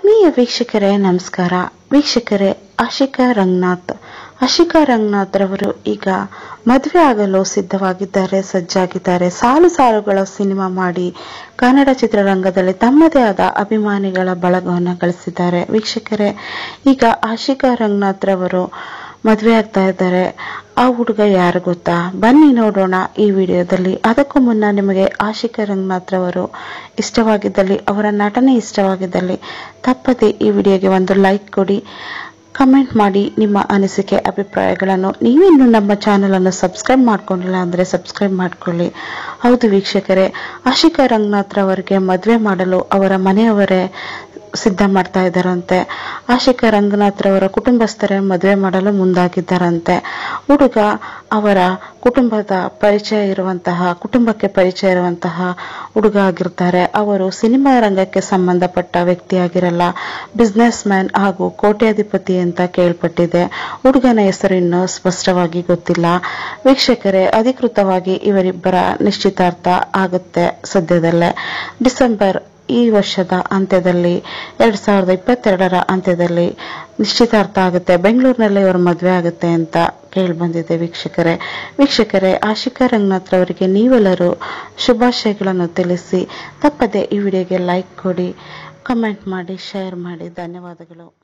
ಆತ್ಮೀಯ ವೀಕ್ಷಕರೇ ನಮಸ್ಕಾರ ವೀಕ್ಷಕರೇ ಆಶಿಕಾ ರಂಗನಾಥ್ ಆಶಿಕಾ ರಂಗನಾಥ್ ರವರು ಈಗ ಮದುವೆ ಆಗಲು ಸಿದ್ಧವಾಗಿದ್ದಾರೆ ಸಜ್ಜಾಗಿದ್ದಾರೆ ಸಾಲು ಸಾಲುಗಳ ಸಿನಿಮಾ ಮಾಡಿ ಕನ್ನಡ ಚಿತ್ರರಂಗದಲ್ಲಿ ತಮ್ಮದೇ ಆದ ಅಭಿಮಾನಿಗಳ ಬಳಗವನ್ನು ಗಳಿಸಿದ್ದಾರೆ ವೀಕ್ಷಕರೇ ಈಗ ಆಶಿಕಾ ರಂಗನಾಥ್ ರವರು ಮದುವೆ ಆಗ್ತಾ ಇದ್ದಾರೆ ಆ ಹುಡುಗ ಯಾರು ಗೊತ್ತಾ ಬನ್ನಿ ನೋಡೋಣ ಈ ವಿಡಿಯೋದಲ್ಲಿ ಅದಕ್ಕೂ ಮುನ್ನ ನಿಮಗೆ ಆಶಿಕಾ ರಂಗನಾಥ್ ರವರು ಇಷ್ಟವಾಗಿದ್ದಲ್ಲಿ ಅವರ ನಟನೆ ಇಷ್ಟವಾಗಿದ್ದಲ್ಲಿ ತಪ್ಪದೆ ಈ ವಿಡಿಯೋಗೆ ಒಂದು ಲೈಕ್ ಕೊಡಿ ಕಮೆಂಟ್ ಮಾಡಿ ನಿಮ್ಮ ಅನಿಸಿಕೆ ಅಭಿಪ್ರಾಯಗಳನ್ನು ನೀವಿನ್ನು ನಮ್ಮ ಚಾನೆಲ್ ಅನ್ನು ಸಬ್ಸ್ಕ್ರೈಬ್ ಮಾಡ್ಕೊಂಡಿಲ್ಲ ಅಂದ್ರೆ ಸಬ್ಸ್ಕ್ರೈಬ್ ಮಾಡ್ಕೊಳ್ಳಿ ಹೌದು ವೀಕ್ಷಕರೇ ಆಶಿಕಾ ರಂಗನಾಥ್ ರವರಿಗೆ ಮದುವೆ ಮಾಡಲು ಅವರ ಮನೆಯವರೇ ಸಿದ್ಧ ಮಾಡ್ತಾ ಇದ್ದಾರಂತೆ ಆಶಿಕಾ ರಂಗನಾಥ್ ರವರ ಕುಟುಂಬಸ್ಥರೇ ಮದುವೆ ಮಾಡಲು ಮುಂದಾಗಿದ್ದಾರಂತೆ ಹುಡುಗ ಅವರ ಕುಟುಂಬದ ಪರಿಚಯ ಇರುವಂತಹ ಕುಟುಂಬಕ್ಕೆ ಪರಿಚಯ ಇರುವಂತಹ ಹುಡುಗ ಆಗಿರ್ತಾರೆ ಅವರು ಸಿನಿಮಾ ರಂಗಕ್ಕೆ ಸಂಬಂಧಪಟ್ಟ ವ್ಯಕ್ತಿಯಾಗಿರಲ್ಲ ಬಿಸ್ನೆಸ್ ಮ್ಯಾನ್ ಹಾಗೂ ಕೋಟ್ಯಾಧಿಪತಿ ಅಂತ ಕೇಳ್ಪಟ್ಟಿದೆ ಹುಡುಗನ ಹೆಸರು ಇನ್ನೂ ಸ್ಪಷ್ಟವಾಗಿ ಗೊತ್ತಿಲ್ಲ ವೀಕ್ಷಕರೇ ಅಧಿಕೃತವಾಗಿ ಇವರಿಬ್ಬರ ನಿಶ್ಚಿತಾರ್ಥ ಆಗುತ್ತೆ ಸದ್ಯದಲ್ಲೇ ಡಿಸೆಂಬರ್ ಈ ವರ್ಷದ ಅಂತ್ಯದಲ್ಲಿ ಎರಡ್ ಸಾವಿರದ ಇಪ್ಪತ್ತೆರಡರ ಅಂತ್ಯದಲ್ಲಿ ನಿಶ್ಚಿತಾರ್ಥ ಆಗುತ್ತೆ ಬೆಂಗಳೂರಿನಲ್ಲಿ ಅವರ ಮದುವೆ ಆಗುತ್ತೆ ಅಂತ ಕೇಳಿ ಬಂದಿದೆ ವೀಕ್ಷಕರೇ ವೀಕ್ಷಕರೇ ಆಶಿಕಾ ರಂಗನಾಥ್ ರವರಿಗೆ ನೀವೆಲ್ಲರೂ ಶುಭಾಶಯಗಳನ್ನು ತಿಳಿಸಿ ತಪ್ಪದೆ ಈ ವಿಡಿಯೋಗೆ ಲೈಕ್ ಕೊಡಿ ಕಮೆಂಟ್ ಮಾಡಿ ಶೇರ್ ಮಾಡಿ ಧನ್ಯವಾದಗಳು